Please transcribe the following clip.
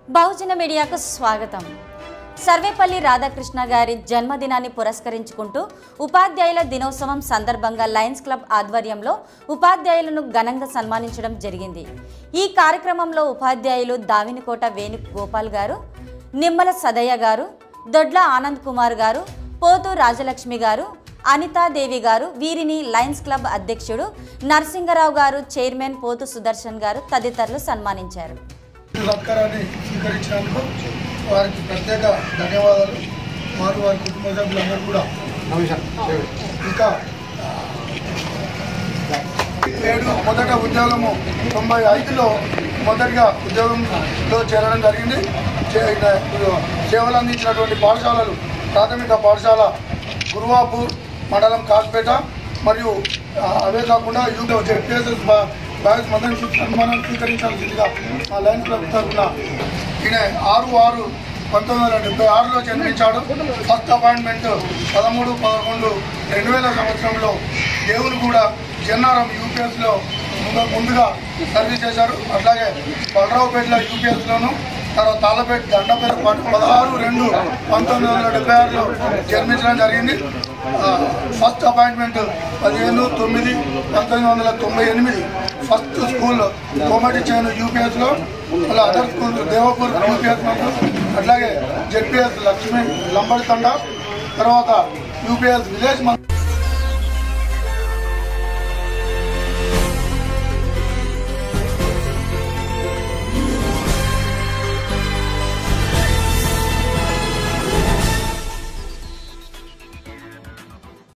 బహుజన మీడియాకు స్వాగతం సర్వేపల్లి రాధాకృష్ణ గారి జన్మదినాన్ని పురస్కరించుకుంటూ ఉపాధ్యాయుల దినోత్సవం సందర్భంగా లయన్స్ క్లబ్ ఆధ్వర్యంలో ఉపాధ్యాయులను ఘనంగా సన్మానించడం జరిగింది ఈ కార్యక్రమంలో ఉపాధ్యాయులు దావినికోట వేణు గోపాల్ గారు నిమ్మల సదయ్య గారు దొడ్ల ఆనంద్ కుమార్ గారు పోతు రాజలక్ష్మి గారు అనితాదేవి గారు వీరిని లయన్స్ క్లబ్ అధ్యక్షుడు నరసింగరావు గారు చైర్మన్ పోతు సుదర్శన్ గారు తదితరులు సన్మానించారు ఈ సత్కారాన్ని స్వీకరించినందుకు వారికి ప్రత్యేక ధన్యవాదాలు వారు వారి కుటుంబ సభ్యులందరూ కూడా ఇంకా ఏడు మొదట ఉద్యోగము తొంభై ఐదులో మొదటిగా ఉద్యోగంలో చేరడం జరిగింది చే- ఇక్కడ సేవలు అందించినటువంటి పాఠశాలలు ప్రాథమిక పాఠశాల గురువాపూర్ మండలం కాస్పేట మరియు ఆ, అవే కాకుండా యూపీ జెడ్పిఎస్ఎస్ బాయ్స్ మదన్ సన్మానం స్వీకరించాల్సిందిగా మా లైన్ క్లబ్ తరఫున ఈయన ఆరు ఆరు పంతొమ్మిది వందల డెబ్బై ఆరులో జన్మించాడు ఫస్ట్ అపాయింట్మెంట్ పదమూడు పదకొండు రెండు వేల సంవత్సరంలో దేవులు కూడా జన్నారం యూపీఎస్లో ముందు ముందుగా సర్వీస్ చేశారు అట్లాగే బలరావుపేటలో యూపీఎస్లోను తర్వాత తాళ్ళపేట దండపేట పాటు పదహారు రెండు పంతొమ్మిది వందల డెబ్బై ఆరులో జన్మించడం జరిగింది ఆ, ఫస్ట్ అపాయింట్మెంట్ పదిహేను తొమ్మిది పంతొమ్మిది వందల తొంభై ఎనిమిది ఫస్ట్ స్కూల్ కోమటి చేను యూపీఎస్లో మళ్ళీ అదర్ స్కూల్ దేవపూర్ యూపీఎస్ నందు అట్లాగే జెడ్పీఎస్ లక్ష్మీ లంబడితండ తర్వాత యూపీఎస్ విలేజ్ మంది